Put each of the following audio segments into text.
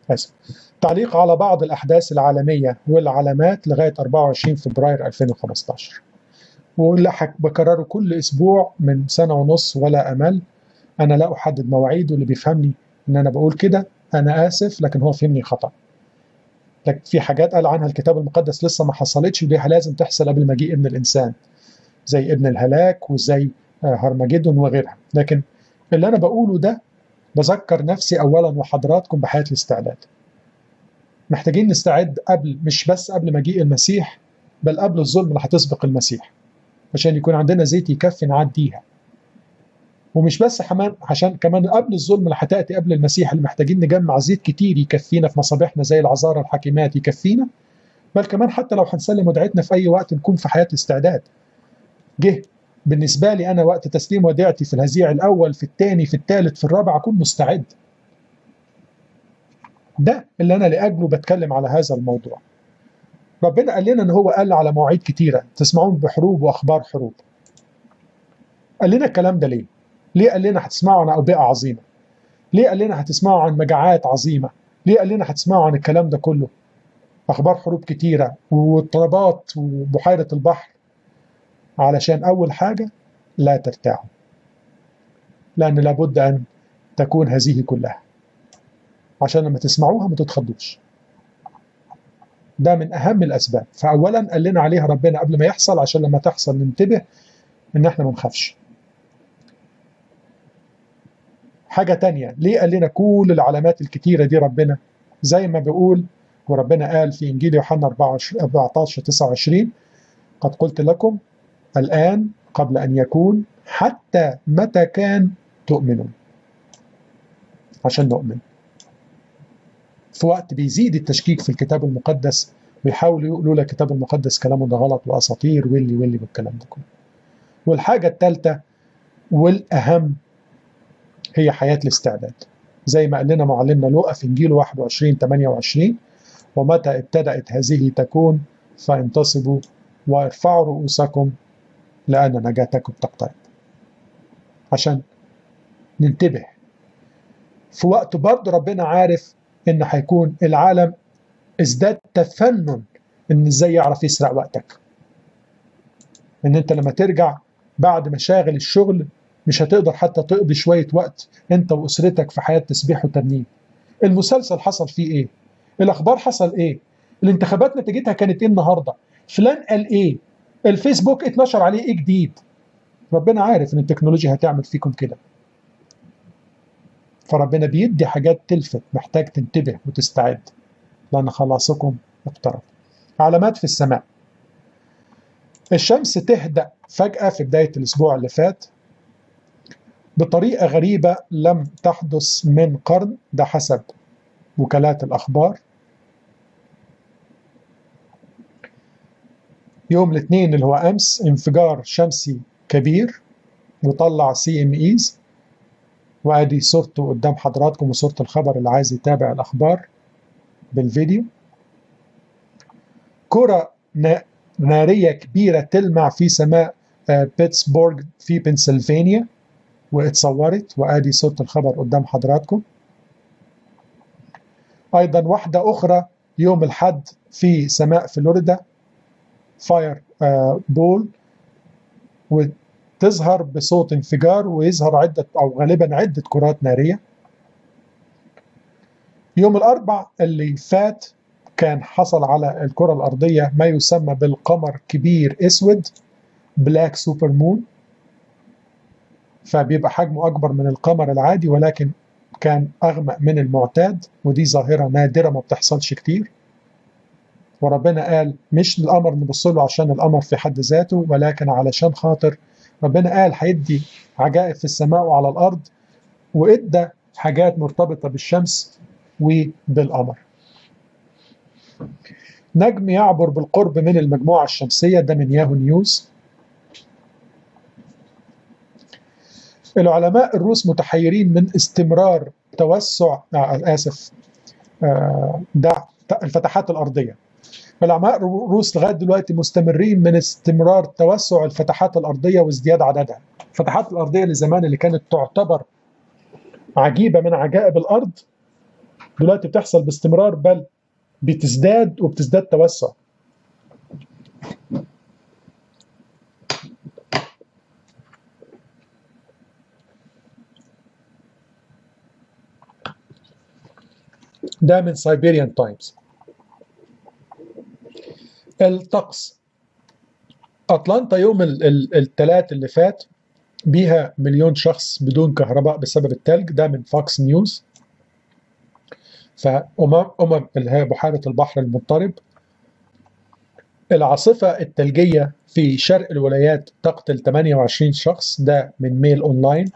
آسف تعليق على بعض الأحداث العالمية والعلامات لغاية 24 فبراير 2015 واللي بكرره كل أسبوع من سنة ونص ولا أمل أنا لا أحدد مواعيد واللي بيفهمني إن أنا بقول كده أنا آسف لكن هو فهمني خطأ لكن في حاجات قال عنها الكتاب المقدس لسه ما حصلتش ودي لازم تحصل قبل مجيء ابن الإنسان زي ابن الهلاك وزي هرمجدون وغيرها لكن اللي أنا بقوله ده بذكر نفسي أولا وحضراتكم بحياة الاستعداد محتاجين نستعد قبل مش بس قبل مجيء المسيح بل قبل الظلم اللي هتسبق المسيح عشان يكون عندنا زيت يكفي نعديها ومش بس كمان عشان كمان قبل الظلم اللي هتاتي قبل المسيح اللي محتاجين نجمع زيت كتير يكفينا في مصابيحنا زي العذارى الحكيمات يكفينا بل كمان حتى لو هنسلم ودعتنا في اي وقت نكون في حياه الاستعداد جه بالنسبه لي انا وقت تسليم وديعتي في الهزيع الاول في الثاني في الثالث في الرابع اكون مستعد ده اللي انا لاجله بتكلم على هذا الموضوع ربنا قال لنا ان هو قال على مواعيد كتيره تسمعون بحروب واخبار حروب قال لنا الكلام ده ليه ليه قال لنا هتسمعوا عن اوبئه عظيمه ليه قال لنا هتسمعوا عن مجاعات عظيمه ليه قال لنا هتسمعوا عن الكلام ده كله اخبار حروب كتيره واضطرابات وبحيره البحر علشان اول حاجه لا ترتاعوا لان لابد ان تكون هذه كلها عشان لما تسمعوها ما تتخضوش ده من اهم الاسباب فاولا قال لنا عليها ربنا قبل ما يحصل عشان لما تحصل ننتبه ان احنا ما نخافش حاجة تانية ليه قال لنا كل العلامات الكتيرة دي ربنا زي ما بيقول وربنا قال في إنجيل يوحنا 14 29 قد قلت لكم الآن قبل أن يكون حتى متى كان تؤمنون عشان نؤمن في وقت بيزيد التشكيك في الكتاب المقدس ويحاولوا يقولوا لك الكتاب المقدس كلامه ده غلط واساطير واللي واللي والكلام ده كله. والحاجه الثالثه والاهم هي حياه الاستعداد. زي ما قال لنا معلمنا لوقا في انجيل 21 28 ومتى ابتدات هذه تكون فانتصبوا وارفعوا رؤوسكم لان نجاتكم تقترب. عشان ننتبه في وقت برضه ربنا عارف ان هيكون العالم ازداد تفنن ان ازاي يعرف يسرق وقتك ان انت لما ترجع بعد مشاغل الشغل مش هتقدر حتى تقضي شوية وقت انت واسرتك في حياة تسبيح وترنيم المسلسل حصل فيه ايه الاخبار حصل ايه الانتخابات نتيجتها كانت ايه النهاردة فلان قال ايه الفيسبوك اتنشر عليه ايه جديد ربنا عارف ان التكنولوجيا هتعمل فيكم كده فربنا بيدي حاجات تلفت محتاج تنتبه وتستعد لأن خلاصكم اقترب علامات في السماء الشمس تهدأ فجأة في بداية الأسبوع اللي فات بطريقة غريبة لم تحدث من قرن ده حسب وكالات الأخبار يوم الاثنين اللي هو أمس انفجار شمسي كبير وطلع سي ام ايز وادي صورته قدام حضراتكم وصورة الخبر اللي عايز يتابع الأخبار بالفيديو كرة نارية كبيرة تلمع في سماء بيتسبورغ في بنسلفانيا واتصورت وادي صورة الخبر قدام حضراتكم أيضا واحدة أخرى يوم الحد في سماء فلوريدا فاير بول تظهر بصوت انفجار ويظهر عدة أو غالبا عدة كرات نارية يوم الأربع اللي فات كان حصل على الكرة الأرضية ما يسمى بالقمر كبير أسود بلاك سوبر مون فبيبقى حجمه أكبر من القمر العادي ولكن كان أغمق من المعتاد ودي ظاهرة نادرة ما بتحصلش كتير وربنا قال مش القمر نبص له عشان القمر في حد ذاته ولكن علشان خاطر ربنا قال هيدي عجائب في السماء وعلى الارض وادى حاجات مرتبطه بالشمس وبالقمر. نجم يعبر بالقرب من المجموعه الشمسيه ده من ياهو نيوز. العلماء الروس متحيرين من استمرار توسع آه اسف آه ده الفتحات الارضيه. العلماء الروس لغايه دلوقتي مستمرين من استمرار توسع الفتحات الارضيه وازدياد عددها. الفتحات الارضيه لزمان اللي كانت تعتبر عجيبه من عجائب الارض دلوقتي بتحصل باستمرار بل بتزداد وبتزداد توسع ده من سايبيريان تايمز الطقس أطلانتا يوم الثلاث اللي فات بيها مليون شخص بدون كهرباء بسبب التلج ده من فوكس نيوز فأمم أمم اللي هي بحيرة البحر المضطرب العاصفة الثلجية في شرق الولايات تقتل 28 شخص ده من ميل أونلاين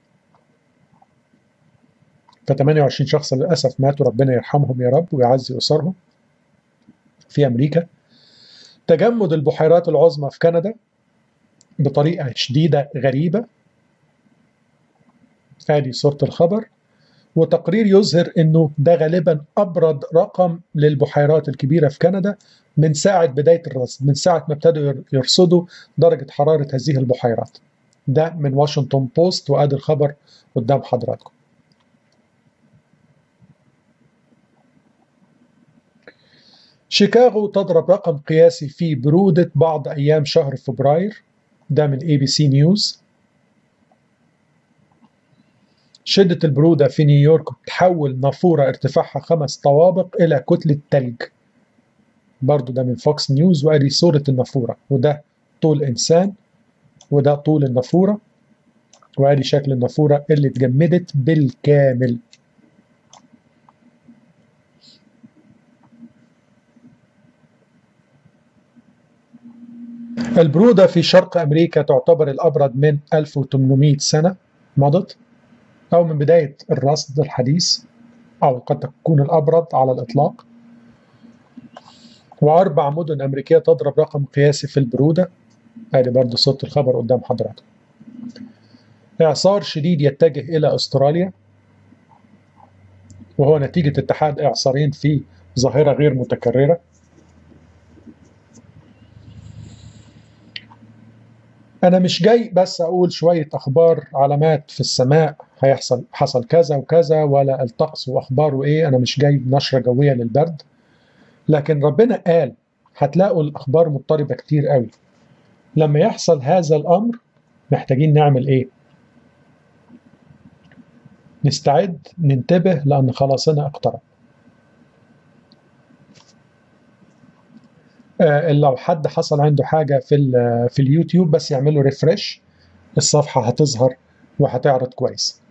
ف 28 شخص للأسف ماتوا ربنا يرحمهم يا رب ويعزي أسرهم في أمريكا تجمد البحيرات العظمى في كندا بطريقة شديدة غريبة ادي صورة الخبر وتقرير يظهر انه ده غالبا ابرد رقم للبحيرات الكبيرة في كندا من ساعة بداية الرصد من ساعة ما ابتدوا يرصدوا درجة حرارة هذه البحيرات ده من واشنطن بوست وادي الخبر قدام حضراتكم شيكاغو تضرب رقم قياسي في برودة بعض أيام شهر فبراير ده من اي بي سي نيوز شدة البرودة في نيويورك تحول نافورة ارتفاعها خمس طوابق إلى كتلة تلج برضو ده من فوكس نيوز وأدي صورة النافورة وده طول إنسان وده طول النافورة وأدي شكل النافورة اللي اتجمدت بالكامل البرودة في شرق أمريكا تعتبر الأبرد من 1800 سنة مضت أو من بداية الرصد الحديث أو قد تكون الأبرد على الإطلاق وأربع مدن أمريكية تضرب رقم قياسي في البرودة هذه برضه صوت الخبر قدام حضراتكم إعصار شديد يتجه إلى أستراليا وهو نتيجة اتحاد إعصارين في ظاهرة غير متكررة أنا مش جاي بس أقول شوية أخبار علامات في السماء هيحصل حصل كذا وكذا ولا الطقس وأخباره إيه أنا مش جاي نشرة جوية للبرد لكن ربنا قال هتلاقوا الأخبار مضطربة كتير قوي لما يحصل هذا الأمر محتاجين نعمل إيه؟ نستعد ننتبه لأن خلاصنا اقترب لو حد حصل عنده حاجه في في اليوتيوب بس يعمل له ريفرش الصفحه هتظهر وهتعرض كويس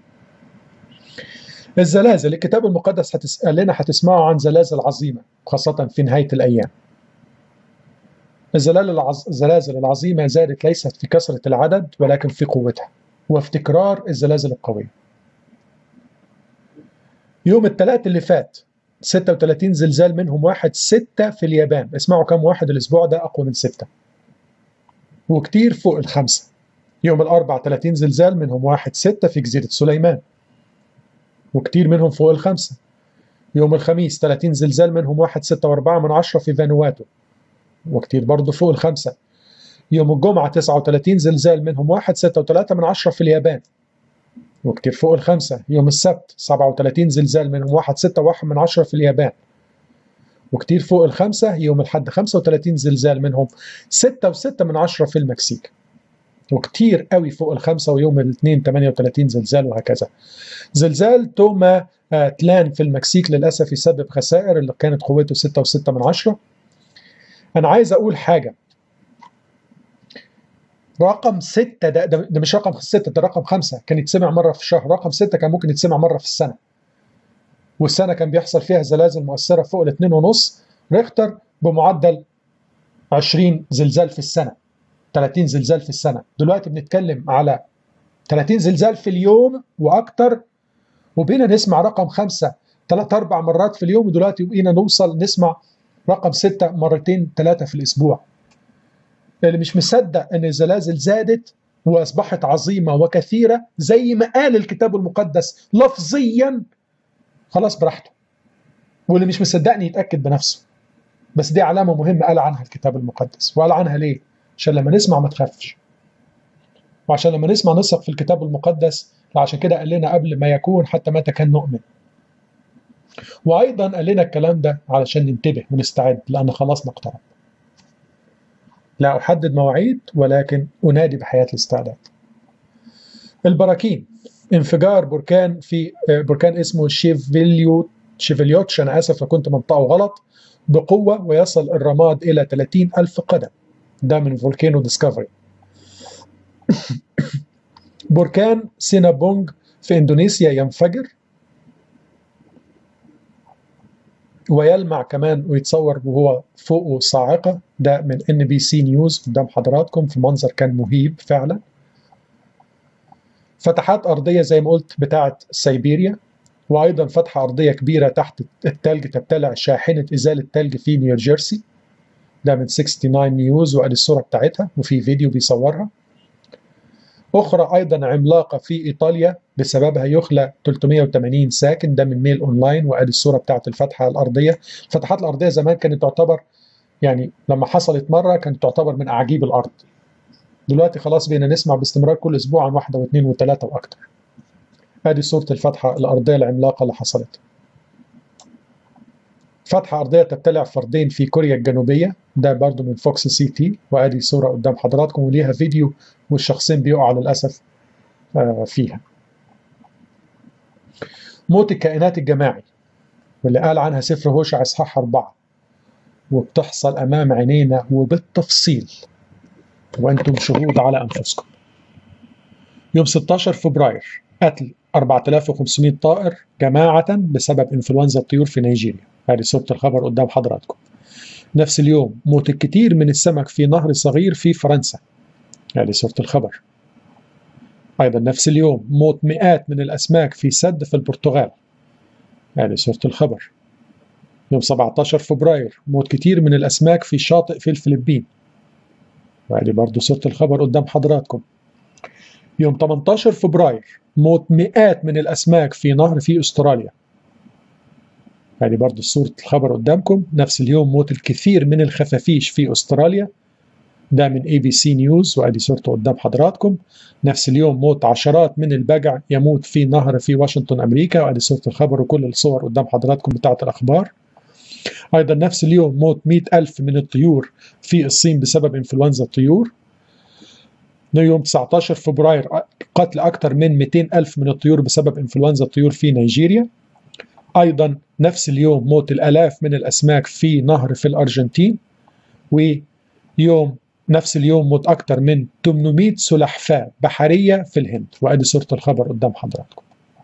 الزلازل الكتاب المقدس هتسأل لنا هتسمعوا عن زلازل عظيمة خاصة في نهاية الأيام الزلازل العظ... الزلازل العظيمة زادت ليست في كثرة العدد ولكن في قوتها وفي تكرار الزلازل القوية يوم الثلاث اللي فات 36 زلزال منهم واحد ستة في اليابان اسمعوا كم واحد الأسبوع ده أقوى من ستة وكتير فوق الخمسة يوم الأربع 30 زلزال منهم واحد ستة في جزيرة سليمان وكتير منهم فوق الخمسة يوم الخميس 30 زلزال منهم واحد ستة وأربعة من عشرة في فانواتو وكتير برضه فوق الخمسة يوم الجمعة 39 زلزال منهم واحد ستة وثلاثة من عشرة في اليابان وكتير فوق الخمسة يوم السبت 37 زلزال منهم واحد ستة واحد من عشرة في اليابان وكتير فوق الخمسة يوم الحد 35 زلزال منهم ستة وستة من عشرة في المكسيك وكتير قوي فوق الخمسة ويوم الاثنين 38 زلزال وهكذا زلزال توما تلان في المكسيك للأسف يسبب خسائر اللي كانت قوته ستة وستة من عشرة أنا عايز أقول حاجة رقم ستة ده, ده, ده مش رقم ستة ده رقم خمسة كان يتسمع مرة في الشهر رقم ستة كان ممكن يتسمع مرة في السنة والسنة كان بيحصل فيها زلازل مؤثرة فوق الاثنين ونص ريختر بمعدل 20 زلزال في السنة 30 زلزال في السنة دلوقتي بنتكلم على 30 زلزال في اليوم وأكتر وبقينا نسمع رقم خمسة ثلاث أربع مرات في اليوم ودلوقتي بقينا نوصل نسمع رقم ستة مرتين ثلاثة في الأسبوع اللي مش مصدق ان الزلازل زادت واصبحت عظيمه وكثيره زي ما قال الكتاب المقدس لفظيا خلاص براحته واللي مش مصدقني يتاكد بنفسه بس دي علامه مهمه قال عنها الكتاب المقدس وقال عنها ليه عشان لما نسمع ما تخافش وعشان لما نسمع نثق في الكتاب المقدس عشان كده قال لنا قبل ما يكون حتى متى كان نؤمن وايضا قال لنا الكلام ده علشان ننتبه ونستعد لان خلاص نقترب لا احدد مواعيد ولكن انادي بحياه الاستعداد البراكين انفجار بركان في بركان اسمه شيفيليو شيفيليوتش انا اسف لو كنت منطقه غلط بقوه ويصل الرماد الى 30 الف قدم ده من فولكانو ديسكفري بركان سينابونج في اندونيسيا ينفجر ويلمع كمان ويتصور وهو فوقه صاعقة ده من ان بي سي نيوز قدام حضراتكم في منظر كان مهيب فعلا فتحات أرضية زي ما قلت بتاعة سيبيريا وأيضا فتحة أرضية كبيرة تحت التلج تبتلع شاحنة إزالة تلج في نيوجيرسي ده من 69 نيوز وادي الصورة بتاعتها وفي فيديو بيصورها أخرى أيضا عملاقة في إيطاليا بسببها يخلى 380 ساكن ده من ميل أونلاين وأدي الصورة بتاعت الفتحة الأرضية الفتحات الأرضية زمان كانت تعتبر يعني لما حصلت مرة كانت تعتبر من أعاجيب الأرض دلوقتي خلاص بقينا نسمع باستمرار كل أسبوع عن واحدة واثنين وثلاثة وأكتر أدي صورة الفتحة الأرضية العملاقة اللي حصلت فتحة أرضية تبتلع فردين في كوريا الجنوبية ده برضو من فوكس سي تي وأدي صورة قدام حضراتكم وليها فيديو والشخصين بيقعوا للأسف فيها موت الكائنات الجماعي واللي قال عنها سفر هوشع إصحاح أربعة وبتحصل أمام عينينا وبالتفصيل وأنتم شهود على أنفسكم يوم 16 فبراير قتل 4500 طائر جماعة بسبب إنفلونزا الطيور في نيجيريا هذه صورة الخبر قدام حضراتكم نفس اليوم موت الكثير من السمك في نهر صغير في فرنسا هذه صورة الخبر أيضا نفس اليوم موت مئات من الأسماك في سد في البرتغال هذه صورة الخبر يوم 17 فبراير موت كثير من الأسماك في شاطئ في الفلبين وهذه برضو صورة الخبر قدام حضراتكم يوم 18 فبراير موت مئات من الأسماك في نهر في أستراليا هذه برضو صورة الخبر قدامكم نفس اليوم موت الكثير من الخفافيش في أستراليا ده من اي بي سي نيوز وادي صورته قدام حضراتكم نفس اليوم موت عشرات من البجع يموت في نهر في واشنطن امريكا وادي صوره الخبر وكل الصور قدام حضراتكم بتاعه الاخبار ايضا نفس اليوم موت 100 الف من الطيور في الصين بسبب انفلونزا الطيور يوم 19 فبراير قتل اكثر من 200 الف من الطيور بسبب انفلونزا الطيور في نيجيريا ايضا نفس اليوم موت الالاف من الاسماك في نهر في الارجنتين ويوم نفس اليوم موت أكثر من 800 سلحفاة بحرية في الهند وأدي صورة الخبر قدام حضراتكم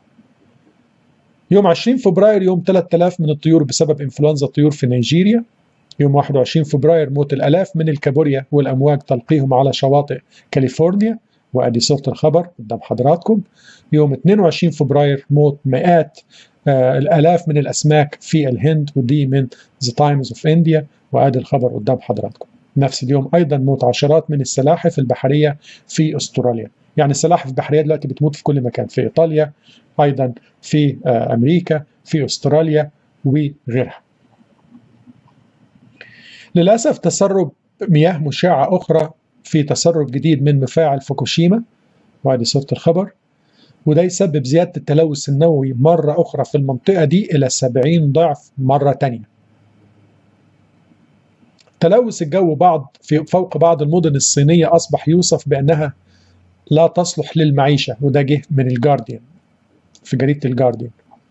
يوم 20 فبراير يوم 3000 من الطيور بسبب إنفلونزا الطيور في نيجيريا يوم 21 فبراير موت الألاف من الكابوريا والأمواج تلقيهم على شواطئ كاليفورنيا وأدي صورة الخبر قدام حضراتكم يوم 22 فبراير موت مئات آه الآلاف من الأسماك في الهند ودي من The Times of India وأدي الخبر قدام حضراتكم نفس اليوم ايضا موت عشرات من السلاحف البحريه في استراليا يعني السلاحف البحريه دلوقتي بتموت في كل مكان في ايطاليا ايضا في امريكا في استراليا وغيرها للاسف تسرب مياه مشعه اخرى في تسرب جديد من مفاعل فوكوشيما وهذه صوره الخبر وده يسبب زياده التلوث النووي مره اخرى في المنطقه دي الى 70 ضعف مره ثانيه تلوث الجو بعض في فوق بعض المدن الصينية أصبح يوصف بأنها لا تصلح للمعيشة وده جه من الجارديان في جريدة الجارديان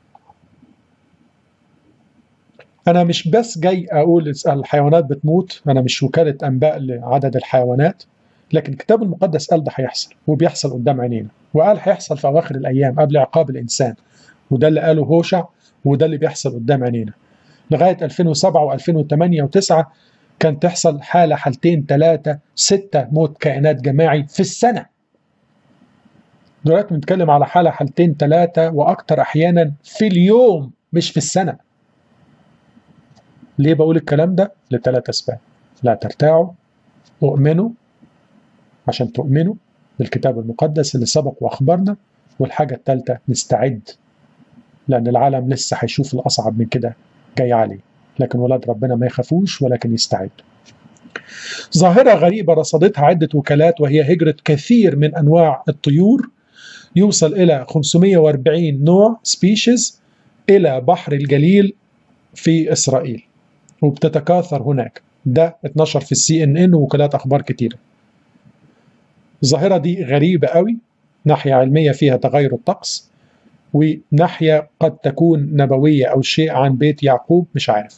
أنا مش بس جاي أقول الحيوانات بتموت أنا مش وكالة أنباء لعدد الحيوانات لكن الكتاب المقدس قال ده هيحصل وبيحصل قدام عينينا وقال هيحصل في أواخر الأيام قبل عقاب الإنسان وده اللي قاله هوشع وده اللي بيحصل قدام عينينا لغاية 2007 و2008 و9 كان تحصل حالة حالتين ثلاثة ستة موت كائنات جماعي في السنة دلوقتي بنتكلم على حالة حالتين ثلاثة وأكثر أحيانا في اليوم مش في السنة ليه بقول الكلام ده؟ لثلاث أسباب لا ترتاعوا اؤمنوا عشان تؤمنوا بالكتاب المقدس اللي سبق وأخبرنا والحاجة الثالثة نستعد لأن العالم لسه هيشوف الأصعب من كده جاي عليه لكن ولاد ربنا ما يخافوش ولكن يستعدوا ظاهرة غريبة رصدتها عدة وكالات وهي هجرة كثير من أنواع الطيور يوصل إلى 540 نوع سبيشيز إلى بحر الجليل في إسرائيل وبتتكاثر هناك ده اتنشر في السي ان ان ووكالات أخبار كتيرة الظاهرة دي غريبة قوي ناحية علمية فيها تغير الطقس وناحية قد تكون نبوية أو شيء عن بيت يعقوب مش عارف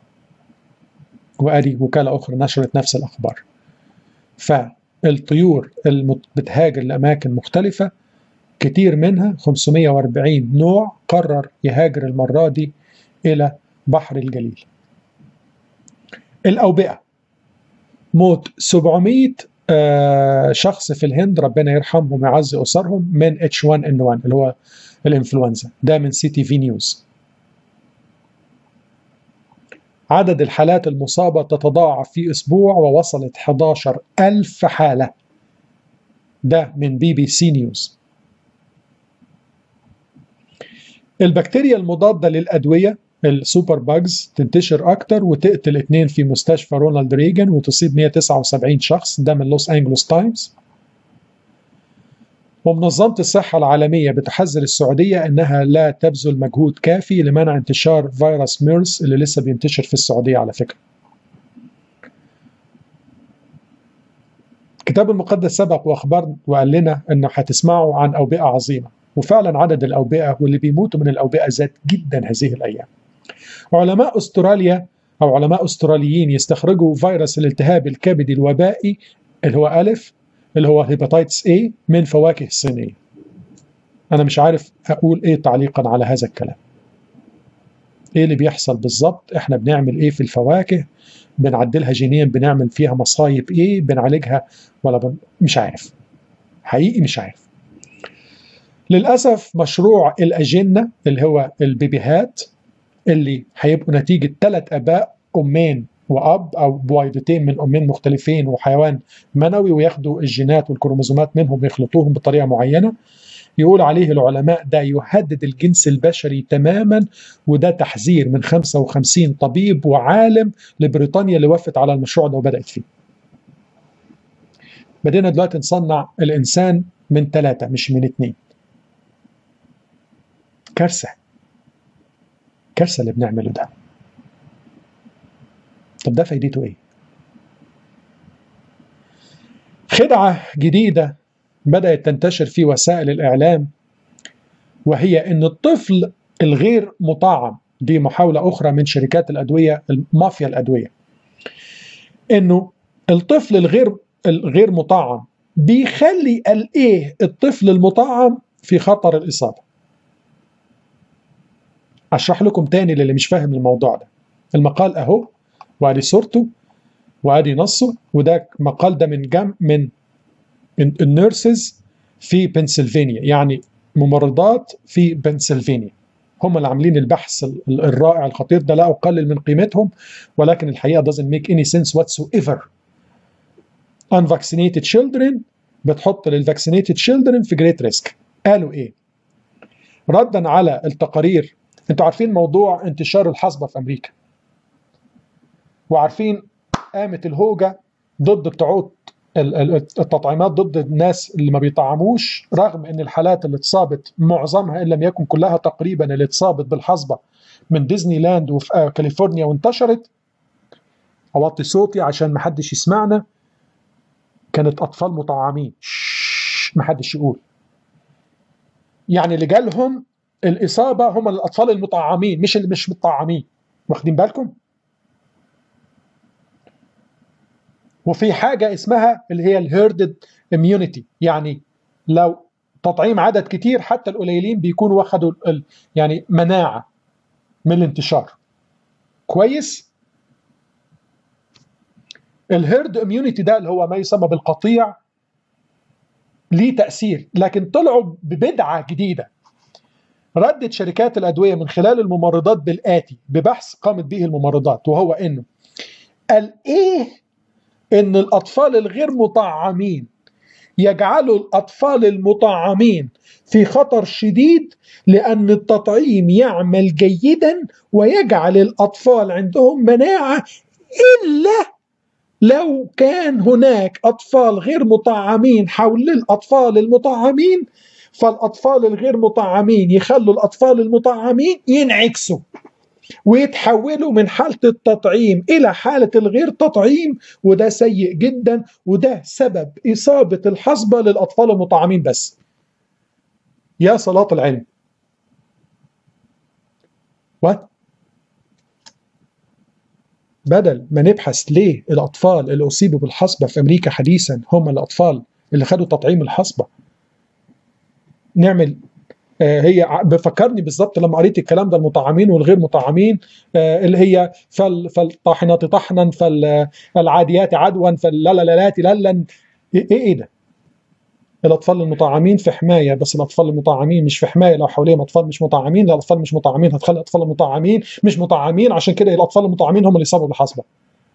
وأدي وكالة أخرى نشرت نفس الأخبار فالطيور اللي بتهاجر لأماكن مختلفة كتير منها 540 نوع قرر يهاجر المرة دي إلى بحر الجليل الأوبئة موت 700 آه شخص في الهند ربنا يرحمهم ويعزي أسرهم من H1N1 اللي هو الإنفلونزا ده من سي تي في نيوز عدد الحالات المصابة تتضاعف في أسبوع ووصلت 11 ألف حالة ده من بي بي سي نيوز البكتيريا المضادة للأدوية السوبر باجز تنتشر أكتر وتقتل اثنين في مستشفى رونالد ريجن وتصيب 179 شخص ده من لوس أنجلوس تايمز ومنظمة الصحة العالمية بتحذر السعودية أنها لا تبذل مجهود كافي لمنع انتشار فيروس ميرس اللي لسه بينتشر في السعودية على فكرة الكتاب المقدس سبق واخبر وقال لنا انه هتسمعوا عن اوبئه عظيمه وفعلا عدد الاوبئه واللي بيموتوا من الاوبئه زاد جدا هذه الايام. علماء استراليا او علماء استراليين يستخرجوا فيروس الالتهاب الكبدي الوبائي اللي هو الف اللي هو هيباتيتس A من فواكه صينيه. انا مش عارف اقول ايه تعليقا على هذا الكلام. ايه اللي بيحصل بالظبط؟ احنا بنعمل ايه في الفواكه؟ بنعدلها جينيا بنعمل فيها مصايب ايه؟ بنعالجها ولا بن... مش عارف. حقيقي مش عارف. للأسف مشروع الأجنة اللي هو البيبيهات اللي هيبقوا نتيجة ثلاث آباء أمين وأب أو بويضتين من أمين مختلفين وحيوان منوي وياخدوا الجينات والكروموزومات منهم ويخلطوهم بطريقة معينة يقول عليه العلماء ده يهدد الجنس البشري تماما وده تحذير من 55 طبيب وعالم لبريطانيا اللي وافت على المشروع ده وبدأت فيه بدينا دلوقتي نصنع الإنسان من ثلاثة مش من اثنين كارثة كارثة اللي بنعمله ده طب ده فايدته ايه خدعة جديدة بدأت تنتشر في وسائل الإعلام وهي أن الطفل الغير مطعم دي محاولة أخرى من شركات الأدوية المافيا الأدوية أنه الطفل الغير الغير مطعم بيخلي الايه الطفل المطعم في خطر الإصابة أشرح لكم تاني للي مش فاهم الموضوع ده المقال أهو وادي صورته وادي نصه وده مقال ده من جم من النيرسز في بنسلفانيا يعني ممرضات في بنسلفانيا هم اللي عاملين البحث الرائع الخطير ده لا أقلل من قيمتهم ولكن الحقيقة doesn't make any sense whatsoever unvaccinated children بتحط للvaccinated children في great risk قالوا ايه ردا على التقارير انتوا عارفين موضوع انتشار الحصبة في أمريكا وعارفين قامت الهوجة ضد بتوع التطعيمات ضد الناس اللي ما بيطعموش رغم ان الحالات اللي اتصابت معظمها ان لم يكن كلها تقريبا اللي اتصابت بالحصبة من ديزني لاند وفي كاليفورنيا وانتشرت اوطي صوتي عشان ما حدش يسمعنا كانت اطفال مطعمين ما حدش يقول يعني اللي جالهم الاصابه هم الاطفال المطعمين مش اللي مش مطعمين واخدين بالكم وفي حاجه اسمها اللي هي الهيردد اميونيتي يعني لو تطعيم عدد كتير حتى القليلين بيكونوا واخدوا يعني مناعه من الانتشار كويس الهيرد اميونيتي ده اللي هو ما يسمى بالقطيع ليه تاثير لكن طلعوا ببدعه جديده ردت شركات الادويه من خلال الممرضات بالاتي ببحث قامت به الممرضات وهو انه قال ايه ان الاطفال الغير مطعمين يجعلوا الاطفال المطعمين في خطر شديد لان التطعيم يعمل جيدا ويجعل الاطفال عندهم مناعه الا لو كان هناك اطفال غير مطعمين حول الاطفال المطعمين فالأطفال الغير مطعمين يخلوا الأطفال المطعمين ينعكسوا ويتحولوا من حالة التطعيم إلى حالة الغير تطعيم وده سيء جدا وده سبب إصابة الحصبة للأطفال المطعمين بس يا صلاة العلم وات بدل ما نبحث ليه الأطفال اللي أصيبوا بالحصبة في أمريكا حديثا هم الأطفال اللي خدوا تطعيم الحصبة نعمل آه هي بفكرني بالظبط لما قريت الكلام ده المطعمين والغير مطعمين آه اللي هي فال فالطاحنات طحنا فالعاديات عدوا فاللالالات للا ايه ايه ده؟ الاطفال المطعمين في حمايه بس الاطفال المطعمين مش في حمايه لو حواليهم اطفال مش مطعمين لا الاطفال مش مطعمين هتخلي الاطفال المطعمين مش مطعمين عشان كده الاطفال المطعمين هم اللي يصابوا بالحصبه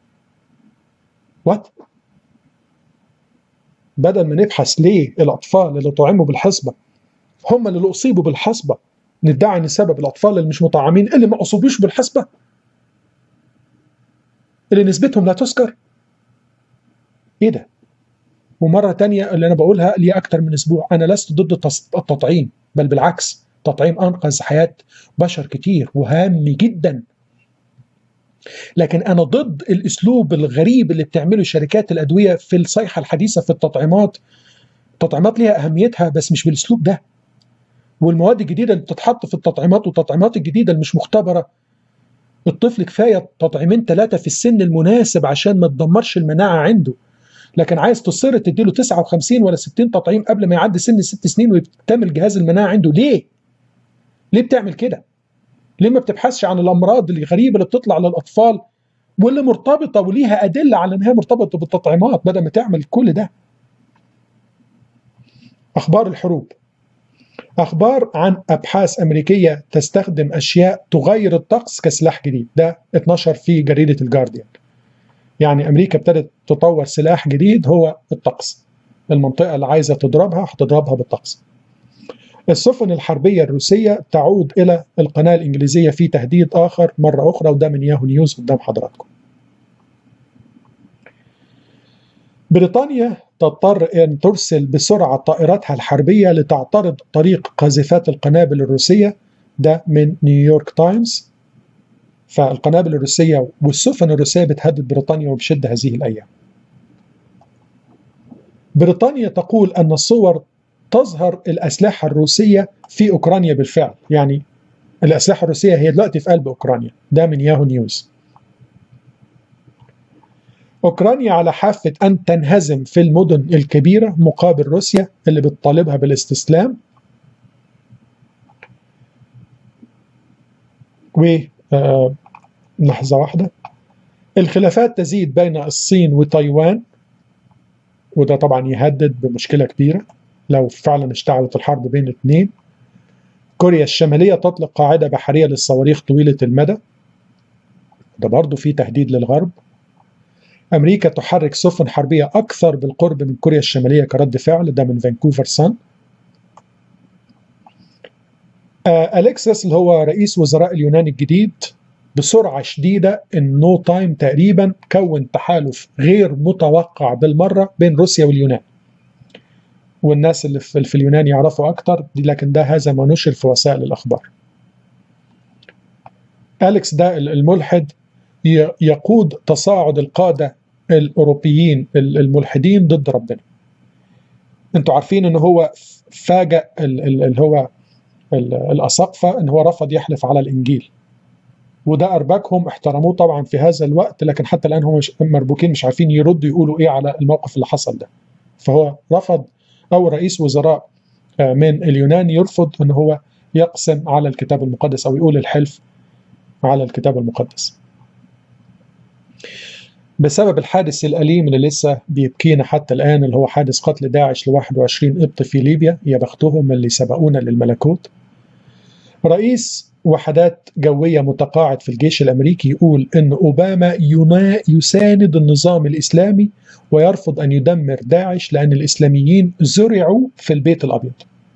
وات بدل ما نبحث ليه الاطفال اللي طعموا بالحصبه هم اللي اصيبوا بالحصبه ندعي ان سبب الاطفال اللي مش مطعمين اللي ما اصيبوش بالحصبه اللي نسبتهم لا تذكر ايه ده ومرة تانية اللي أنا بقولها لي أكتر من أسبوع أنا لست ضد التطعيم بل بالعكس التطعيم أنقذ حياة بشر كتير وهام جدا لكن أنا ضد الأسلوب الغريب اللي بتعمله شركات الأدوية في الصيحة الحديثة في التطعيمات التطعيمات ليها أهميتها بس مش بالأسلوب ده والمواد الجديدة اللي بتتحط في التطعيمات والتطعيمات الجديدة اللي مش مختبرة الطفل كفاية تطعيمين ثلاثة في السن المناسب عشان ما تدمرش المناعة عنده لكن عايز تصر تديله 59 ولا 60 تطعيم قبل ما يعدي سن الست سنين ويكتمل جهاز المناعه عنده ليه؟ ليه بتعمل كده؟ ليه ما بتبحثش عن الامراض الغريبه اللي بتطلع للاطفال واللي مرتبطه وليها ادله على انها مرتبطه بالتطعيمات بدل ما تعمل كل ده؟ اخبار الحروب اخبار عن ابحاث امريكيه تستخدم اشياء تغير الطقس كسلاح جديد ده اتنشر في جريده الجارديان يعني امريكا ابتدت تطور سلاح جديد هو الطقس المنطقه اللي عايزه تضربها هتضربها بالطقس السفن الحربيه الروسيه تعود الى القناه الانجليزيه في تهديد اخر مره اخرى وده من ياهو نيوز قدام حضراتكم بريطانيا تضطر ان ترسل بسرعه طائراتها الحربيه لتعترض طريق قاذفات القنابل الروسيه ده من نيويورك تايمز فالقنابل الروسية والسفن الروسية بتهدد بريطانيا وبشدة هذه الأيام بريطانيا تقول أن الصور تظهر الأسلحة الروسية في أوكرانيا بالفعل يعني الأسلحة الروسية هي دلوقتي في قلب أوكرانيا ده من ياهو نيوز أوكرانيا على حافة أن تنهزم في المدن الكبيرة مقابل روسيا اللي بتطالبها بالاستسلام و آه لحظة واحدة الخلافات تزيد بين الصين وتايوان وده طبعا يهدد بمشكلة كبيرة لو فعلا اشتعلت الحرب بين الاثنين كوريا الشمالية تطلق قاعدة بحرية للصواريخ طويلة المدى ده برضه في تهديد للغرب أمريكا تحرك سفن حربية أكثر بالقرب من كوريا الشمالية كرد فعل ده من فانكوفر سان آه أليكسس اللي هو رئيس وزراء اليونان الجديد بسرعة شديدة in no time تقريبا كون تحالف غير متوقع بالمرة بين روسيا واليونان والناس اللي في, في اليونان يعرفوا أكتر لكن ده هذا ما نشر في وسائل الأخبار أليكس ده الملحد يقود تصاعد القادة الأوروبيين الملحدين ضد ربنا انتوا عارفين ان هو فاجأ اللي هو الأساقفة ان هو رفض يحلف على الإنجيل وده ارباكهم احترموه طبعا في هذا الوقت لكن حتى الان هم مش مربوكين مش عارفين يردوا يقولوا ايه على الموقف اللي حصل ده فهو رفض او رئيس وزراء من اليونان يرفض ان هو يقسم على الكتاب المقدس او يقول الحلف على الكتاب المقدس بسبب الحادث الأليم اللي لسه بيبكينا حتى الآن اللي هو حادث قتل داعش ل 21 قبط في ليبيا يا بختهم اللي سبقونا للملكوت رئيس وحدات جوية متقاعد في الجيش الأمريكي يقول أن أوباما يساند النظام الإسلامي ويرفض أن يدمر داعش لأن الإسلاميين زرعوا في البيت الأبيض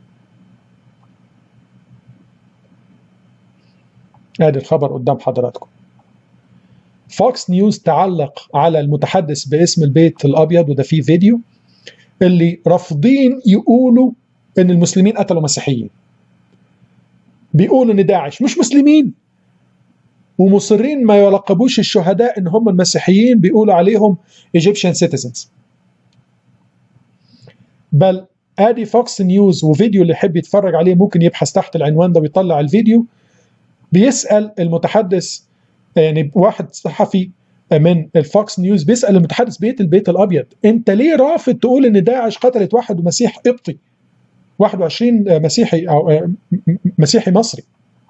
ادي الخبر قدام حضراتكم فوكس نيوز تعلق على المتحدث باسم البيت الابيض وده فيه فيديو اللي رافضين يقولوا ان المسلمين قتلوا مسيحيين بيقولوا ان داعش مش مسلمين ومصرين ما يلقبوش الشهداء ان هم المسيحيين بيقولوا عليهم Egyptian citizens بل ادي فوكس نيوز وفيديو اللي يحب يتفرج عليه ممكن يبحث تحت العنوان ده ويطلع الفيديو بيسال المتحدث يعني واحد صحفي من الفوكس نيوز بيسال المتحدث بيت البيت الابيض انت ليه رافض تقول ان داعش قتلت واحد مسيح قبطي 21 مسيحي او مسيحي مصري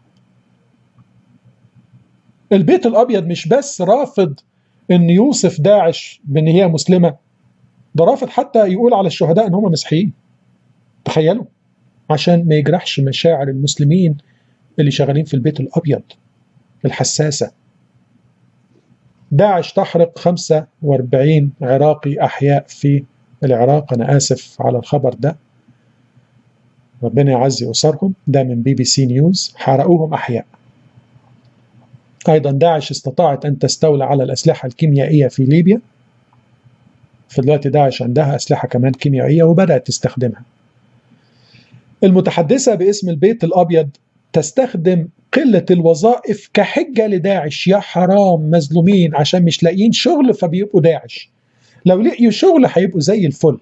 البيت الابيض مش بس رافض ان يوصف داعش بان هي مسلمه ده رافض حتى يقول على الشهداء ان هم مسيحيين تخيلوا عشان ما يجرحش مشاعر المسلمين اللي شغالين في البيت الابيض الحساسه داعش تحرق 45 عراقي احياء في العراق انا اسف على الخبر ده ربنا يعزي اسرهم ده من بي بي سي نيوز حرقوهم احياء ايضا داعش استطاعت ان تستولى على الاسلحه الكيميائيه في ليبيا في الوقت داعش عندها اسلحه كمان كيميائيه وبدات تستخدمها المتحدثه باسم البيت الابيض تستخدم قلة الوظائف كحجة لداعش يا حرام مظلومين عشان مش لاقيين شغل فبيبقوا داعش لو لقيوا شغل هيبقوا زي الفل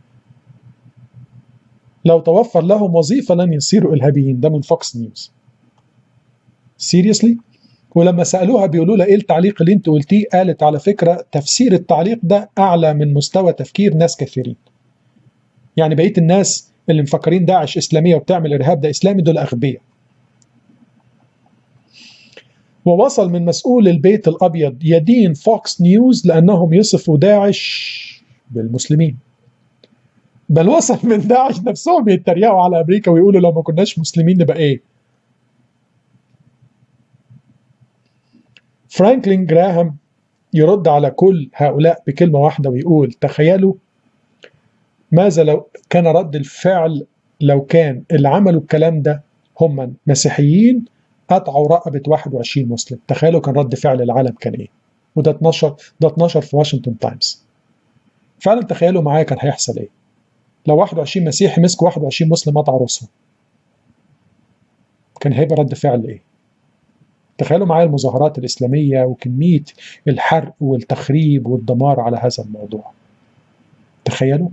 لو توفر لهم وظيفة لن يصيروا إرهابيين ده من فوكس نيوز سيريسلي ولما سألوها بيقولوا لها إيه التعليق اللي أنت قلتيه قالت على فكرة تفسير التعليق ده أعلى من مستوى تفكير ناس كثيرين يعني بقية الناس اللي مفكرين داعش إسلامية وبتعمل إرهاب ده إسلامي دول أغبياء ووصل من مسؤول البيت الأبيض يدين فوكس نيوز لأنهم يصفوا داعش بالمسلمين بل وصل من داعش نفسهم يتريقوا على أمريكا ويقولوا لو ما كناش مسلمين نبقى إيه فرانكلين جراهام يرد على كل هؤلاء بكلمة واحدة ويقول تخيلوا ماذا لو كان رد الفعل لو كان اللي عملوا الكلام ده هم مسيحيين قطعوا رقبة 21 مسلم تخيلوا كان رد فعل العالم كان ايه وده 12 ده 12 في واشنطن تايمز فعلا تخيلوا معايا كان هيحصل ايه لو 21 مسيحي مسكوا 21 مسلم قطعوا راسهم كان هيبقى رد فعل ايه تخيلوا معايا المظاهرات الإسلامية وكمية الحرق والتخريب والدمار على هذا الموضوع تخيلوا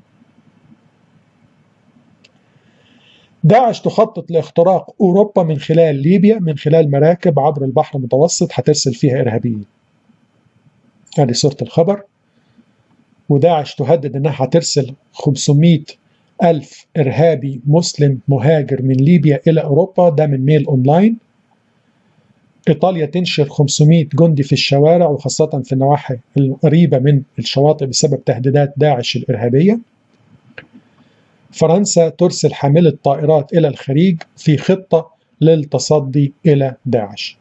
داعش تخطط لاختراق أوروبا من خلال ليبيا من خلال مراكب عبر البحر المتوسط هترسل فيها إرهابيين هذه صورة الخبر وداعش تهدد أنها هترسل 500 ألف إرهابي مسلم مهاجر من ليبيا إلى أوروبا ده من ميل أونلاين إيطاليا تنشر 500 جندي في الشوارع وخاصة في النواحي القريبة من الشواطئ بسبب تهديدات داعش الإرهابية فرنسا ترسل حاملة طائرات إلى الخليج في خطة للتصدي إلى داعش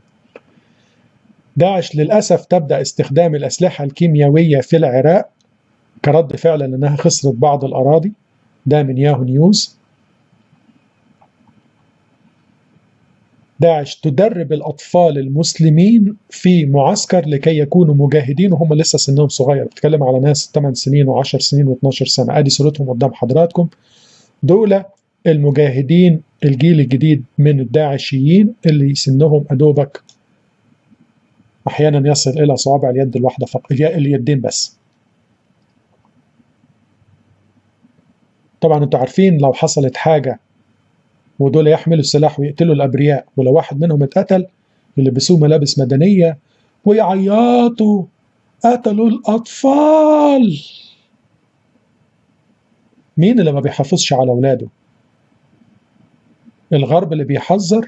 داعش للأسف تبدأ استخدام الأسلحة الكيميائية في العراق كرد فعل لأنها خسرت بعض الأراضي ده من ياهو نيوز داعش تدرب الأطفال المسلمين في معسكر لكي يكونوا مجاهدين وهم لسه سنهم صغير بتكلم على ناس 8 سنين و10 سنين و12 سنة ادي صورتهم قدام حضراتكم دول المجاهدين الجيل الجديد من الداعشيين اللي سنهم أدوبك أحيانا يصل إلى صوابع اليد الواحدة فقط اليدين بس طبعا انتوا عارفين لو حصلت حاجة ودول يحملوا السلاح ويقتلوا الأبرياء ولو واحد منهم اتقتل يلبسوه ملابس مدنية ويعيطوا قتلوا الأطفال مين اللي ما بيحافظش على أولاده الغرب اللي بيحذر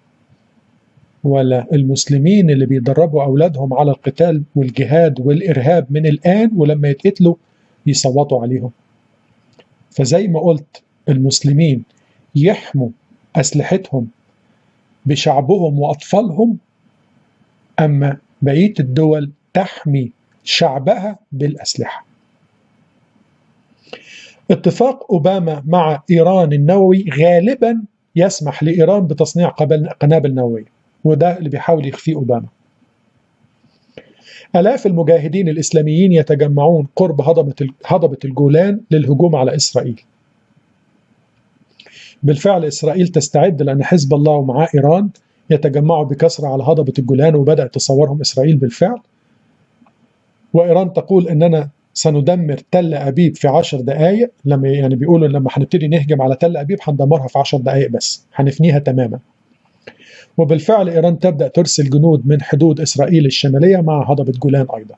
ولا المسلمين اللي بيدربوا أولادهم على القتال والجهاد والإرهاب من الآن ولما يتقتلوا يصوتوا عليهم فزي ما قلت المسلمين يحموا أسلحتهم بشعبهم وأطفالهم أما بقية الدول تحمي شعبها بالأسلحة اتفاق أوباما مع إيران النووي غالبا يسمح لإيران بتصنيع قنابل نووية وده اللي بيحاول يخفيه أوباما آلاف المجاهدين الإسلاميين يتجمعون قرب هضبة هضبة الجولان للهجوم على إسرائيل بالفعل إسرائيل تستعد لأن حزب الله ومعاه إيران يتجمعوا بكثرة على هضبة الجولان وبدأت تصورهم إسرائيل بالفعل وإيران تقول أننا سندمر تل أبيب في عشر دقائق لما يعني بيقولوا لما هنبتدي نهجم على تل أبيب هندمرها في عشر دقائق بس هنفنيها تماما وبالفعل إيران تبدأ ترسل جنود من حدود إسرائيل الشمالية مع هضبة جولان أيضا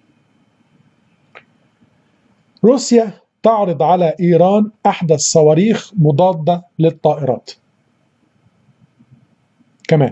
روسيا تعرض على إيران أحدث صواريخ مضادة للطائرات كمان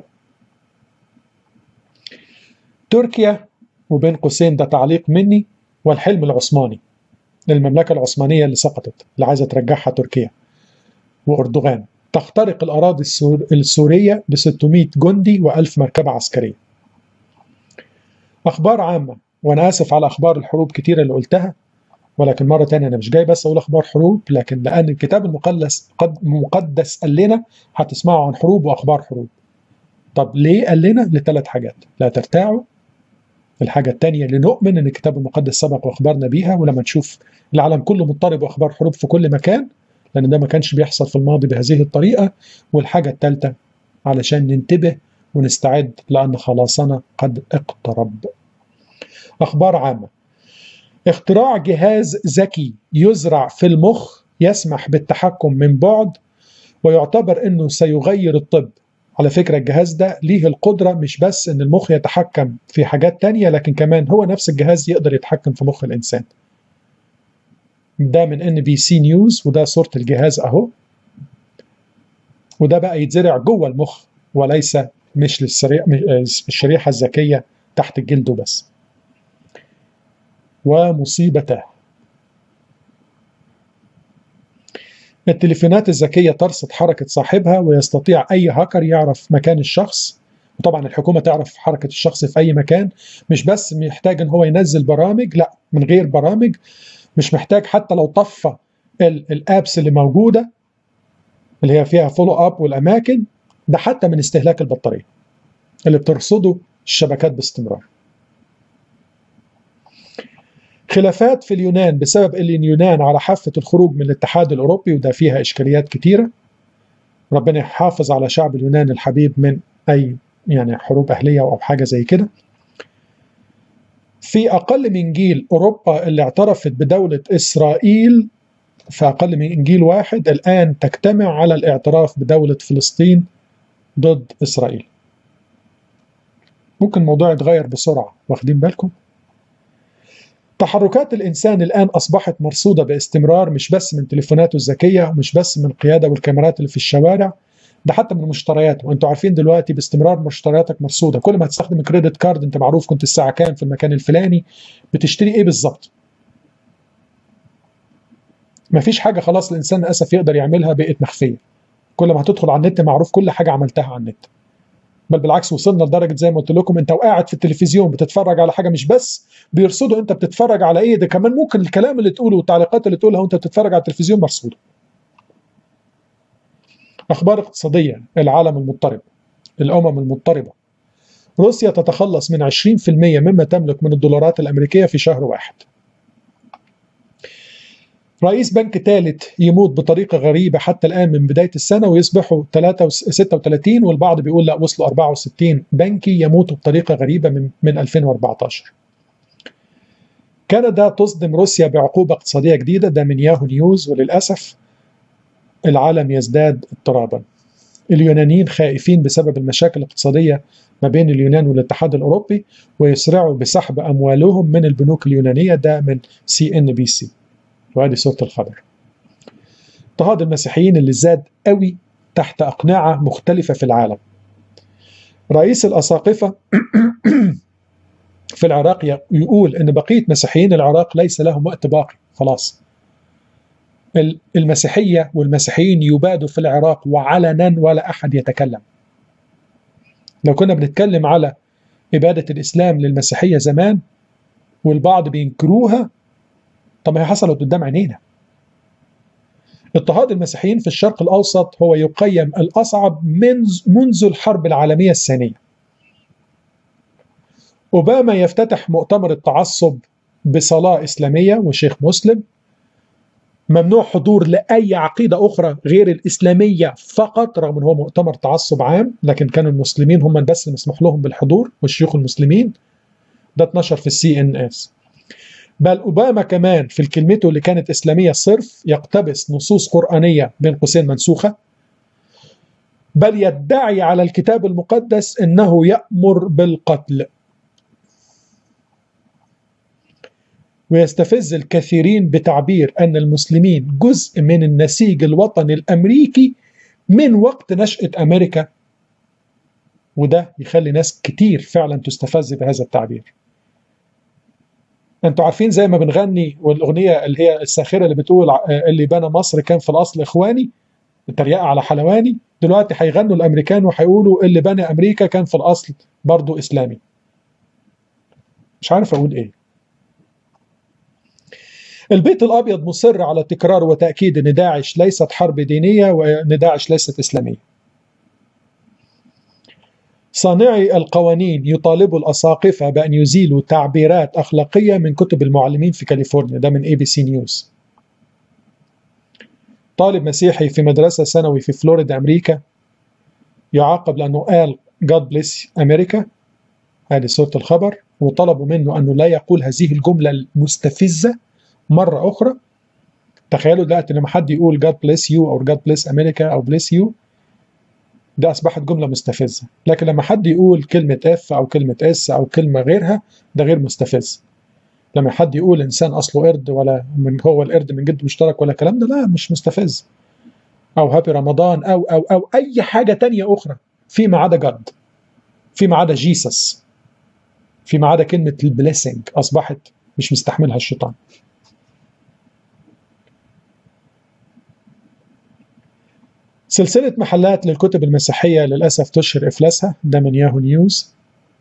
تركيا وبين قوسين ده تعليق مني والحلم العثماني للمملكة العثمانية اللي سقطت اللي عايزة ترجعها تركيا وأردوغان تخترق الأراضي السور السورية ب 600 جندي و1000 مركبة عسكرية أخبار عامة وأنا آسف على أخبار الحروب كتيرة اللي قلتها ولكن مرة تانية أنا مش جاي بس أقول أخبار حروب لكن لأن الكتاب المقدس قد مقدس قال لنا هتسمعوا عن حروب وأخبار حروب طب ليه قال لنا لثلاث حاجات لا ترتاعوا الحاجة الثانية لنؤمن أن الكتاب المقدس سبق وأخبرنا بيها ولما نشوف العالم كله مضطرب وأخبار حروب في كل مكان لأن ده ما كانش بيحصل في الماضي بهذه الطريقة والحاجة الثالثة علشان ننتبه ونستعد لأن خلاصنا قد اقترب أخبار عامة اختراع جهاز ذكي يزرع في المخ يسمح بالتحكم من بعد ويعتبر أنه سيغير الطب على فكرة الجهاز ده ليه القدرة مش بس ان المخ يتحكم في حاجات تانية لكن كمان هو نفس الجهاز يقدر يتحكم في مخ الانسان ده من ان بي سي نيوز وده صورة الجهاز اهو وده بقى يتزرع جوه المخ وليس مش للشريحة الذكية تحت الجلد بس ومصيبته التليفونات الذكية ترصد حركة صاحبها ويستطيع أي هاكر يعرف مكان الشخص وطبعا الحكومة تعرف حركة الشخص في أي مكان مش بس محتاج إن هو ينزل برامج لا من غير برامج مش محتاج حتى لو طفى الابس اللي موجودة اللي هي فيها فولو اب والأماكن ده حتى من استهلاك البطارية اللي بترصده الشبكات باستمرار خلافات في اليونان بسبب ان اليونان على حافة الخروج من الاتحاد الأوروبي وده فيها إشكاليات كتيرة ربنا يحافظ على شعب اليونان الحبيب من أي يعني حروب أهلية أو حاجة زي كده في أقل من جيل أوروبا اللي اعترفت بدولة إسرائيل في أقل من جيل واحد الآن تجتمع على الاعتراف بدولة فلسطين ضد إسرائيل ممكن الموضوع يتغير بسرعة واخدين بالكم؟ تحركات الإنسان الآن أصبحت مرصودة باستمرار مش بس من تليفوناته الذكية ومش بس من القيادة والكاميرات اللي في الشوارع ده حتى من مشترياته وانتوا عارفين دلوقتي باستمرار مشترياتك مرصوده كل ما تستخدم كريدت كارد انت معروف كنت الساعه كام في المكان الفلاني بتشتري ايه بالظبط مفيش حاجه خلاص الانسان للاسف يقدر يعملها بقت مخفيه كل ما هتدخل على النت معروف كل حاجه عملتها على النت بل بالعكس وصلنا لدرجه زي ما قلت لكم انت وقاعد في التلفزيون بتتفرج على حاجه مش بس بيرصدوا انت بتتفرج على ايه ده كمان ممكن الكلام اللي تقوله والتعليقات اللي تقولها وانت بتتفرج على التلفزيون مرصوده أخبار اقتصادية العالم المضطرب الأمم المضطربة روسيا تتخلص من 20% مما تملك من الدولارات الأمريكية في شهر واحد رئيس بنك ثالث يموت بطريقة غريبة حتى الآن من بداية السنة ويصبحوا 36 والبعض بيقول لا وصلوا 64 بنكي يموتوا بطريقة غريبة من, من 2014 كندا تصدم روسيا بعقوبة اقتصادية جديدة ده من ياهو نيوز وللأسف العالم يزداد اضطرابا اليونانيين خائفين بسبب المشاكل الاقتصادية ما بين اليونان والاتحاد الأوروبي ويسرعوا بسحب أموالهم من البنوك اليونانية ده من سي ان بي سي وهذه صورة الخبر اضطهاد المسيحيين اللي زاد قوي تحت أقنعة مختلفة في العالم رئيس الأساقفة في العراق يقول أن بقية مسيحيين العراق ليس لهم وقت باقي خلاص المسيحية والمسيحيين يبادوا في العراق وعلنا ولا أحد يتكلم لو كنا بنتكلم على إبادة الإسلام للمسيحية زمان والبعض بينكروها طب هي حصلت قدام عينينا اضطهاد المسيحيين في الشرق الأوسط هو يقيم الأصعب منذ, منذ الحرب العالمية الثانية أوباما يفتتح مؤتمر التعصب بصلاة إسلامية وشيخ مسلم ممنوع حضور لأي عقيدة أخرى غير الإسلامية فقط رغم أنه هو مؤتمر تعصب عام لكن كانوا المسلمين هم بس المسموح لهم بالحضور والشيوخ المسلمين ده اتنشر في السي ان اس بل أوباما كمان في كلمته اللي كانت إسلامية صرف يقتبس نصوص قرآنية بين قوسين منسوخة بل يدعي على الكتاب المقدس أنه يأمر بالقتل ويستفز الكثيرين بتعبير أن المسلمين جزء من النسيج الوطني الأمريكي من وقت نشأة أمريكا وده يخلي ناس كتير فعلا تستفز بهذا التعبير انتوا عارفين زي ما بنغني والاغنيه اللي هي الساخره اللي بتقول اللي بنى مصر كان في الاصل اخواني التريقه على حلواني دلوقتي هيغنوا الامريكان وهيقولوا اللي بنى امريكا كان في الاصل برضه اسلامي مش عارف اقول ايه البيت الابيض مصر على تكرار وتاكيد ان داعش ليست حرب دينيه وان داعش ليست اسلاميه صانعي القوانين يطالبوا الأساقفة بأن يزيلوا تعبيرات أخلاقية من كتب المعلمين في كاليفورنيا ده من اي بي سي نيوز طالب مسيحي في مدرسة ثانوي في فلوريدا أمريكا يعاقب لأنه قال God bless America هذه صورة الخبر وطلبوا منه أنه لا يقول هذه الجملة المستفزة مرة أخرى تخيلوا دلوقتي لما حد يقول God bless you أو God bless America أو bless you ده أصبحت جملة مستفزة لكن لما حد يقول كلمة اف أو كلمة اس أو كلمة غيرها ده غير مستفز لما حد يقول إنسان أصله قرد ولا من هو القرد من جد مشترك ولا الكلام ده لا مش مستفز أو هابي رمضان أو أو أو أي حاجة تانية أخرى فيما عدا جد فيما عدا جيسس فيما عدا كلمة البليسنج أصبحت مش مستحملها الشيطان سلسلة محلات للكتب المسيحية للأسف تشهر إفلاسها ده من ياهو نيوز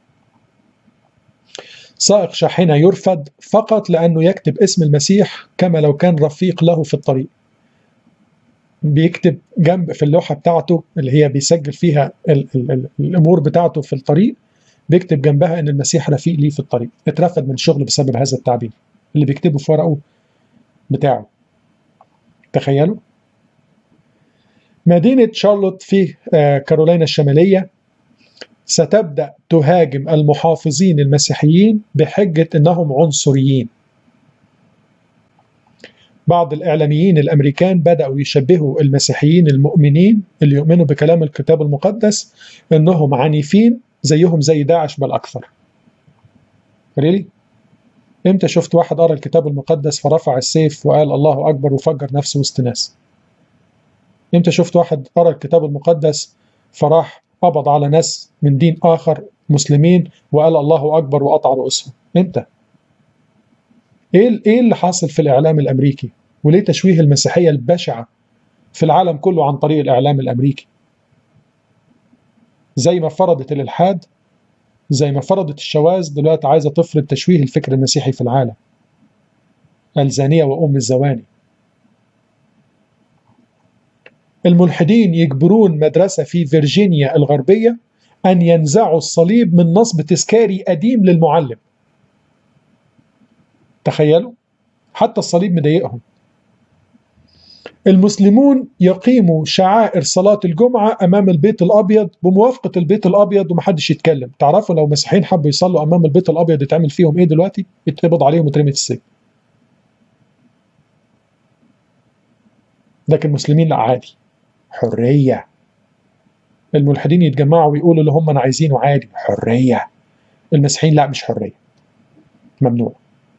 سائق شاحنة يرفض فقط لأنه يكتب اسم المسيح كما لو كان رفيق له في الطريق بيكتب جنب في اللوحة بتاعته اللي هي بيسجل فيها ال ال ال الأمور بتاعته في الطريق بيكتب جنبها إن المسيح رفيق ليه في الطريق اترفض من الشغل بسبب هذا التعبير اللي بيكتبه في ورقه بتاعه تخيلوا مدينة شارلوت في كارولينا الشمالية ستبدأ تهاجم المحافظين المسيحيين بحجة أنهم عنصريين بعض الإعلاميين الأمريكان بدأوا يشبهوا المسيحيين المؤمنين اللي يؤمنوا بكلام الكتاب المقدس أنهم عنيفين زيهم زي داعش بل أكثر ريلي؟ امتى شفت واحد قرأ الكتاب المقدس فرفع السيف وقال الله أكبر وفجر نفسه وسط ناس امتى شفت واحد قرأ الكتاب المقدس فراح قبض على ناس من دين آخر مسلمين وقال الله أكبر وقطع رؤوسهم امتى ايه ايه اللي حاصل في الاعلام الامريكي وليه تشويه المسيحيه البشعه في العالم كله عن طريق الاعلام الامريكي زي ما فرضت الالحاد زي ما فرضت الشواذ دلوقتي عايزه تفرض تشويه الفكر المسيحي في العالم الزانيه وام الزواني الملحدين يجبرون مدرسه في فيرجينيا الغربيه ان ينزعوا الصليب من نصب تذكاري قديم للمعلم تخيلوا حتى الصليب مضايقهم المسلمون يقيموا شعائر صلاة الجمعة أمام البيت الأبيض بموافقة البيت الأبيض ومحدش يتكلم تعرفوا لو مسيحيين حبوا يصلوا أمام البيت الأبيض يتعمل فيهم إيه دلوقتي يتقبض عليهم وترمي في السجن لكن المسلمين لا عادي حرية الملحدين يتجمعوا ويقولوا اللي هم أنا عايزينه عادي حرية المسيحيين لا مش حرية ممنوع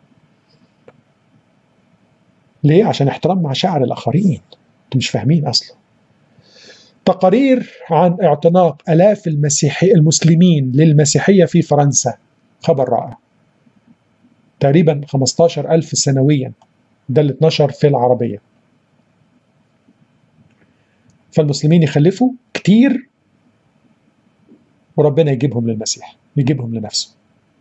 ليه؟ عشان احترام مشاعر الآخرين انتوا مش فاهمين أصلا تقارير عن اعتناق آلاف المسيحي المسلمين للمسيحية في فرنسا خبر رائع تقريبا 15 ألف سنويا ده اللي اتنشر في العربية فالمسلمين يخلفوا كتير وربنا يجيبهم للمسيح يجيبهم لنفسه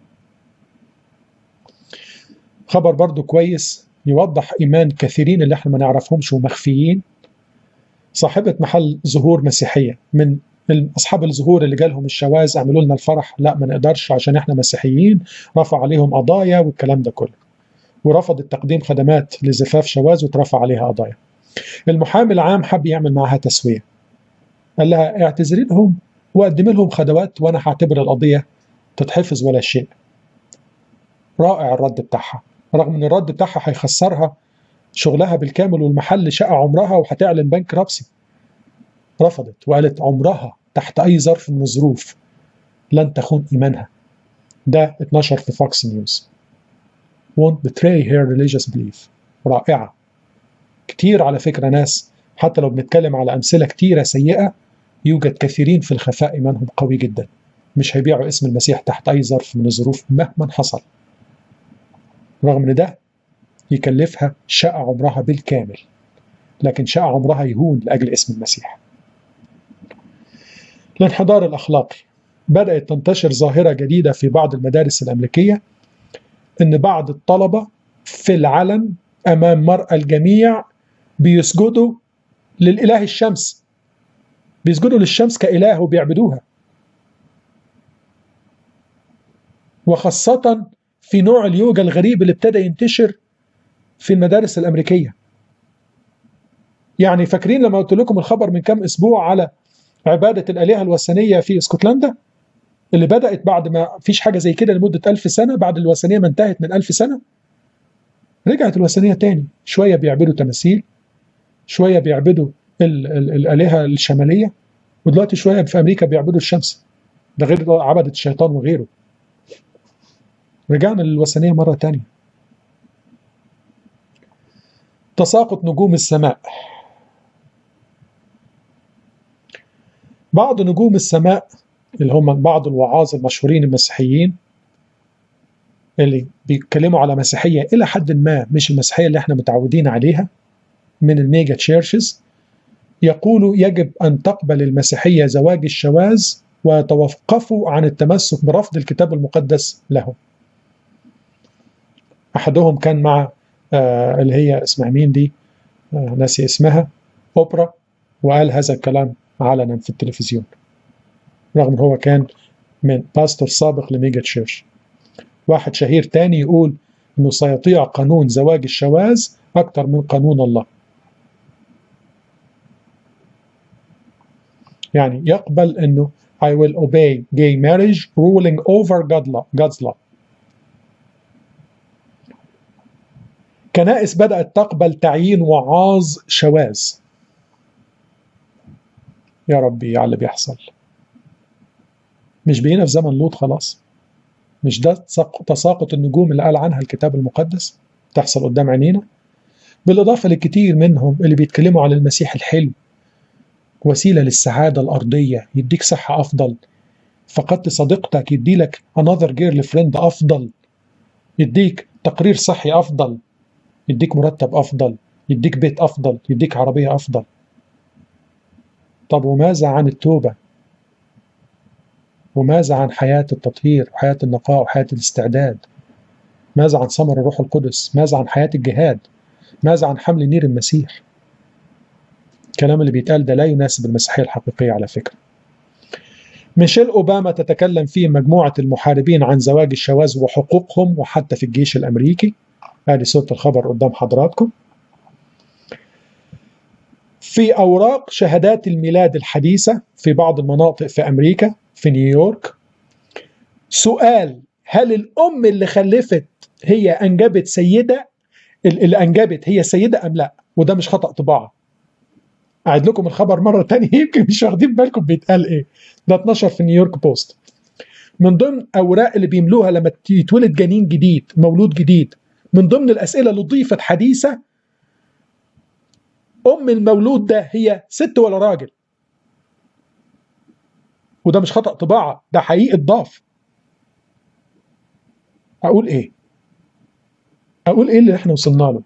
خبر برضو كويس يوضح إيمان كثيرين اللي احنا ما نعرفهمش ومخفيين صاحبة محل زهور مسيحية من أصحاب الزهور اللي جالهم الشواذ اعملوا لنا الفرح لا ما نقدرش عشان احنا مسيحيين رفع عليهم قضايا والكلام ده كله ورفضت تقديم خدمات لزفاف شواذ وترفع عليها قضايا المحامي العام حب يعمل معها تسوية قال لها اعتذري لهم وقدمي لهم خدمات وانا هعتبر القضية تتحفظ ولا شيء رائع الرد بتاعها رغم ان الرد بتاعها هيخسرها شغلها بالكامل والمحل شقى عمرها وهتعلن بنك رابسي رفضت وقالت عمرها تحت اي ظرف من الظروف لن تخون ايمانها ده اتنشر في فوكس نيوز won't betray her religious belief رائعة كتير على فكرة ناس حتى لو بنتكلم على أمثلة كتيرة سيئة يوجد كثيرين في الخفاء إيمانهم قوي جدا مش هيبيعوا اسم المسيح تحت أي ظرف من الظروف مهما حصل رغم ان ده يكلفها شقى عمرها بالكامل لكن شقى عمرها يهون لأجل اسم المسيح الانحدار الأخلاقي بدأت تنتشر ظاهرة جديدة في بعض المدارس الأمريكية إن بعض الطلبة في العلن أمام مرأى الجميع بيسجدوا للإله الشمس بيسجدوا للشمس كإله وبيعبدوها وخاصة في نوع اليوجا الغريب اللي ابتدى ينتشر في المدارس الأمريكية يعني فاكرين لما قلت لكم الخبر من كام أسبوع على عبادة الآلهة الوثنية في اسكتلندا اللي بدأت بعد ما فيش حاجة زي كده لمدة ألف سنة بعد الوثنية ما انتهت من ألف سنة رجعت الوثنية تاني شوية بيعبدوا تماثيل شوية بيعبدوا ال ال الآلهة الشمالية ودلوقتي شوية في أمريكا بيعبدوا الشمس ده غير عبدة الشيطان وغيره رجعنا للوثنية مرة تانية تساقط نجوم السماء بعض نجوم السماء اللي هم بعض الوعاظ المشهورين المسيحيين اللي بيتكلموا على مسيحية إلى حد ما مش المسيحية اللي احنا متعودين عليها من الميجا تشيرشز يقولوا يجب أن تقبل المسيحية زواج الشواذ ويتوقفوا عن التمسك برفض الكتاب المقدس لهم أحدهم كان مع آه اللي هي اسمها مين دي آه ناسي اسمها أوبرا وقال هذا الكلام علنا في التلفزيون رغم هو كان من باستور سابق لميجا تشيرش واحد شهير تاني يقول انه سيطيع قانون زواج الشواذ اكتر من قانون الله يعني يقبل انه I will obey gay marriage ruling over God law, God's law كنائس بدأت تقبل تعيين وعاظ شواذ يا ربي على اللي بيحصل مش بقينا في زمن لوط خلاص مش ده تساقط النجوم اللي قال عنها الكتاب المقدس تحصل قدام عينينا بالإضافة لكتير منهم اللي بيتكلموا عن المسيح الحلو وسيلة للسعادة الأرضية يديك صحة أفضل فقدت صديقتك يديلك another girl friend أفضل يديك تقرير صحي أفضل يديك مرتب أفضل يديك بيت أفضل يديك عربية أفضل طب وماذا عن التوبة وماذا عن حياة التطهير وحياة النقاء وحياة الاستعداد ماذا عن ثمر الروح القدس ماذا عن حياة الجهاد ماذا عن حمل نير المسيح الكلام اللي بيتقال ده لا يناسب المسيحية الحقيقية على فكرة ميشيل أوباما تتكلم في مجموعة المحاربين عن زواج الشواذ وحقوقهم وحتى في الجيش الأمريكي هذه صورة الخبر قدام حضراتكم في أوراق شهادات الميلاد الحديثة في بعض المناطق في أمريكا في نيويورك سؤال هل الأم اللي خلفت هي أنجبت سيدة اللي أنجبت هي سيدة أم لا وده مش خطأ طباعة أعد لكم الخبر مرة تانية يمكن مش واخدين بالكم بيتقال إيه ده اتنشر في نيويورك بوست من ضمن أوراق اللي بيملوها لما يتولد جنين جديد مولود جديد من ضمن الأسئلة اللي ضيفت حديثة أم المولود ده هي ست ولا راجل وده مش خطأ طباعة ده حقيقي ضاف أقول إيه أقول إيه اللي إحنا وصلنا له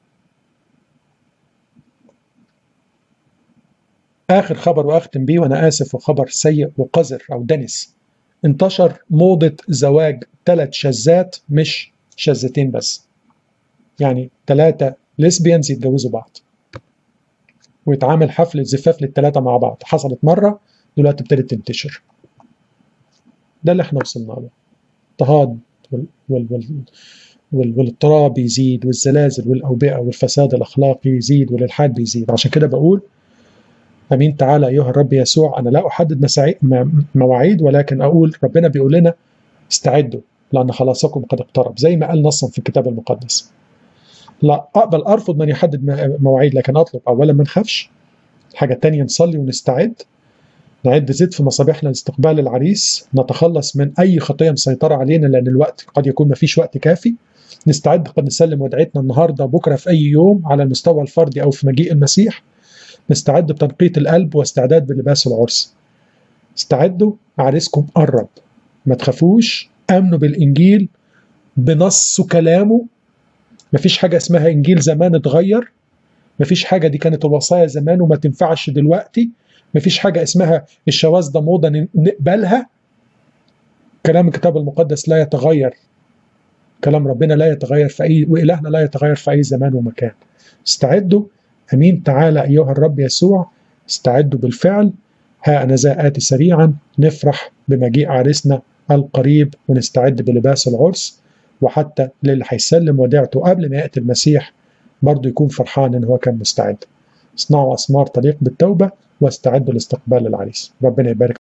آخر خبر وأختم بيه وأنا آسف وخبر سيء وقذر أو دنس انتشر موضة زواج ثلاث شذات مش شذتين بس يعني ثلاثة ليسبيانز يتجوزوا بعض ويتعامل حفلة زفاف للثلاثة مع بعض حصلت مرة دلوقتي ابتدت تنتشر ده اللي احنا وصلنا له اضطهاد وال... وال... وال... والاضطراب يزيد والزلازل والأوبئة والفساد الأخلاقي يزيد والإلحاد بيزيد عشان كده بقول أمين تعالى أيها الرب يسوع أنا لا أحدد مواعيد ولكن أقول ربنا بيقول لنا استعدوا لأن خلاصكم قد اقترب زي ما قال نصا في الكتاب المقدس لا أقبل أرفض من يحدد مواعيد لكن أطلب أولا ما نخافش الحاجة التانية نصلي ونستعد نعد زيت في مصابيحنا لاستقبال العريس نتخلص من أي خطية مسيطرة علينا لأن الوقت قد يكون ما فيش وقت كافي نستعد قد نسلم ودعيتنا النهاردة بكرة في أي يوم على المستوى الفردي أو في مجيء المسيح نستعد بتنقية القلب واستعداد بلباس العرس استعدوا عريسكم قرب ما تخافوش امنوا بالانجيل بنص كلامه مفيش حاجه اسمها انجيل زمان اتغير مفيش حاجه دي كانت الوصايا زمان وما تنفعش دلوقتي مفيش حاجه اسمها الشواذ ده موضه نقبلها كلام الكتاب المقدس لا يتغير كلام ربنا لا يتغير في اي والهنا لا يتغير في اي زمان ومكان استعدوا امين تعالى ايها الرب يسوع استعدوا بالفعل ها انا ذا اتي سريعا نفرح بمجيء عريسنا القريب ونستعد بلباس العرس وحتى للي هيسلم وديعته قبل ما ياتي المسيح برضه يكون فرحان ان هو كان مستعد اصنعوا اسمار تليق بالتوبه واستعدوا لاستقبال العريس ربنا يبارك